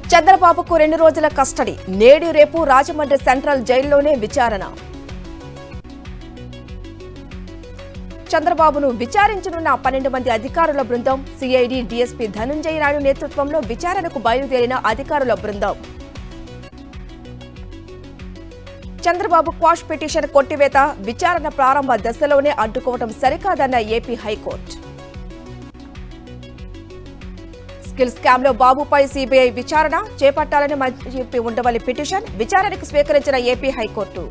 చంద్రబాబుకు రెండు రోజుల కస్టడీ నేడు రేపు రాజమండ్రి సెంట్రల్ జైల్లోనే విచారణ చంద్రబాబును విచారించనున్న పన్నెండు మంది అధికారుల బృందం సిఐడి డీఎస్పీ ధనుంజయ నాయుడు నేతృత్వంలో విచారణకు బయలుదేరిన అధికారుల బృందం చంద్రబాబు క్వాష్ పిటిషన్ కొట్టివేత విచారణ ప్రారంభ దశలోనే అడ్డుకోవడం సరికాదన్న ఏపీ హైకోర్టు స్కిల్ స్కామ్ లో బాబుపై సిబిఐ విచారణ చేపట్టాలని చెప్పి ఉండవల్లి పిటిషన్ విచారణకు స్వీకరించిన ఏపీ హైకోర్టు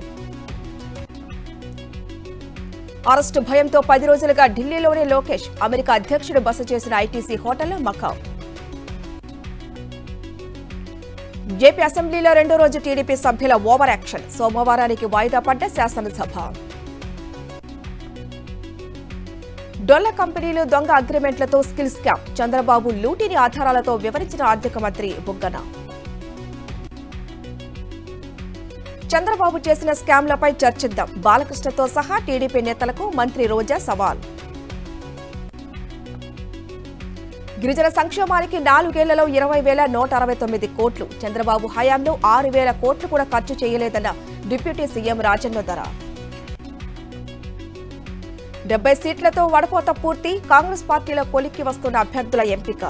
అరెస్టు భయంతో పది రోజులుగా ఢిల్లీలోనే లోకేష్ అమెరికా అధ్యక్షుడు బస చేసిన ఐటీసీ హోటల్లో మకాం ఏపీ అసెంబ్లీలో రెండో రోజు టీడీపీ సభ్యుల ఓవర్ యాక్షన్ సోమవారానికి వాయిదా పడ్డ శాసనసభ డొల్ల కంపెనీలు దొంగ అగ్రిమెంట్లతో స్కిల్ స్కామ్ చంద్రబాబు లూటిని ఆధారాలతో వివరించిన ఆర్థిక మంత్రి బుగ్గన చంద్రబాబు చేసిన స్కామ్లపై చర్చిద్దాం బాలకృష్ణతో సహా టీడీపీ నేతలకు మంత్రి రోజా సవాల్ గిరిజన సంక్షేమానికి నాలుగేళ్లలో ఇరవై వేల నూట అరవై తొమ్మిది కోట్లు చంద్రబాబు హయాంలో ఆరు వేల కోట్లు కూడా ఖర్చు చేయలేదన్న డిప్యూటీ సీఎం రాజన్న ధర డెబ్బై సీట్లతో వడపోత పూర్తి కాంగ్రెస్ పార్టీలో కొలిక్కి వస్తున్న అభ్యర్థుల ఎంపిక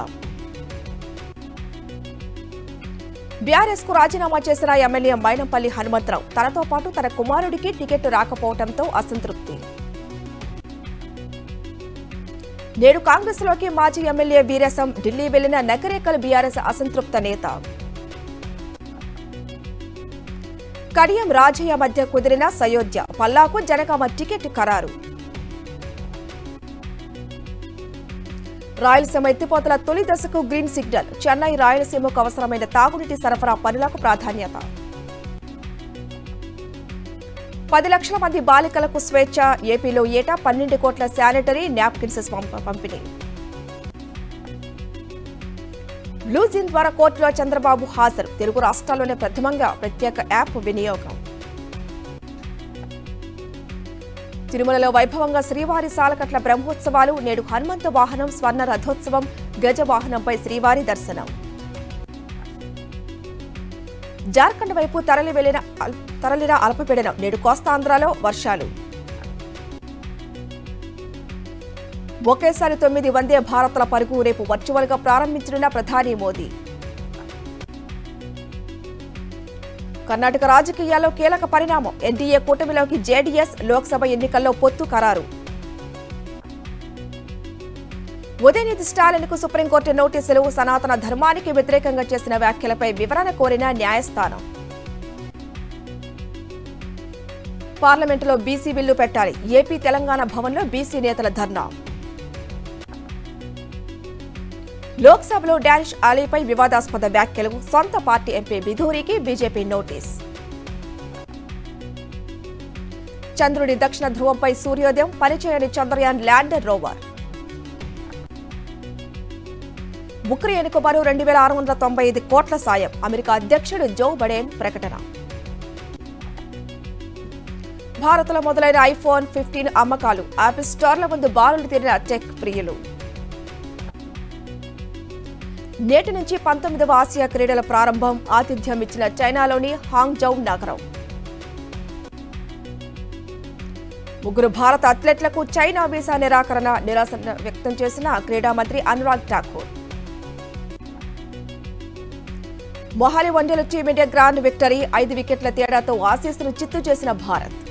బీఆర్ఎస్ కు రాజీనామా చేసిన ఎమ్మెల్యే మైనంపల్లి హనుమంతరావు తనతో పాటు తన కుమారుడికి టికెట్ రాకపోవడంతో అసంతృప్తి నేడు కాంగ్రెస్ లోకి మాజీ ఎమ్మెల్యే వీరసం ఢిల్లీ వెళ్లిన నకరేకల్ బీఆర్ఎస్ అసంతృప్త నేత కడియం రాజయ్య మధ్య కుదిరిన సయోధ్య పల్లాకు జనగామ టికెట్ ఖరారు రాయలసీమ ఎత్తిపోతల తొలి దశకు గ్రీన్ సిగ్నల్ చెన్నై రాయలసీమకు అవసరమైన తాగునీటి సరఫరా పనులకు ప్రాధాన్యత పది లక్షల మంది బాలికలకు స్వేచ్ఛ ఏపీలో ఏటా పన్నెండు కోట్ల శానిటరీ నాప్కిన్స్ పంప- పంపిణీ బ్లూజిన్ ద్వారా కోర్టులో చంద్రబాబు హాజరు తెలుగు రాష్ట్రాల్లోనే ప్రథమంగా ప్రత్యేక యాప్ వినియోగం తిరుమలలో వైభవంగా శ్రీవారి సాలకట్ల బ్రహ్మోత్సవాలు నేడు హనుమంత వాహనం స్వర్ణ రథోత్సవం గజ వాహనంపై శ్రీవారి దర్శనం జార్ఖండ్ వైపు తరలి వెళ్లిన అల్- తరలిన అల్పపీడనం నేడు కోస్తాంధ్రలో వర్షాలు ఒకేసారి తొమ్మిది వందే భారత్ల పరుగు రేపు వర్చువల్ గా ప్రారంభించనున్న ప్రధాని మోదీ కర్ణాటక రాజకీయాల్లో కీలక పరిణామం ఎన్డీఏ కూటమిలోకి జేడీఎస్ లోక్సభ ఎన్నికల్లో పొత్తు ఖరారు ఉదయనిధి స్టాలిన్కు సుప్రీంకోర్టు నోటీసులు సనాతన ధర్మానికి వ్యతిరేకంగా చేసిన వ్యాఖ్యలపై వివరణ కోరిన న్యాయస్థానం పార్లమెంటులో బీసీ బిల్లు పెట్టాలి ఏపీ తెలంగాణ భవన్లో బీసీ నేతల ధర్నా లోక్సభలో డానిష్ అలీపై వివాదాస్పద వ్యాఖ్యలు సొంత పార్టీ ఎంపీ బిధూరికి బీజేపీ నోటీస్ చంద్రుడి దక్షిణ ధ్రువంపై సూర్యోదయం పనిచేయని చంద్రయాన్ ల్యాండర్ రోవర్ ఉక్రెయిన్కు మరో రెండు వేల ఆరు వందల తొంభై ఐదు కోట్ల సాయం అమెరికా అధ్యక్షుడు జో బడేన్ ప్రకటన భారత్లో మొదలైన ఐఫోన్ ఫిఫ్టీన్ అమ్మకాలు యాపిల్ స్టోర్ల ముందు బారులు తీరిన టెక్ ప్రియులు నేటి నుంచి పంతొమ్మిదవ ఆసియా క్రీడల ప్రారంభం ఆతిథ్యం ఇచ్చిన చైనాలోని హాంగ్జౌ నగరం ముగ్గురు భారత అథ్లెట్లకు చైనా వీసా నిరాకరణ నిరాశ వ్యక్తం చేసిన క్రీడా మంత్రి అనురాగ్ ఠాకూర్ మొహాలి వన్డేల టీమిండియా గ్రాండ్ విక్టరీ ఐదు వికెట్ల తేడాతో ఆసీస్ను చిత్తు చేసిన భారత్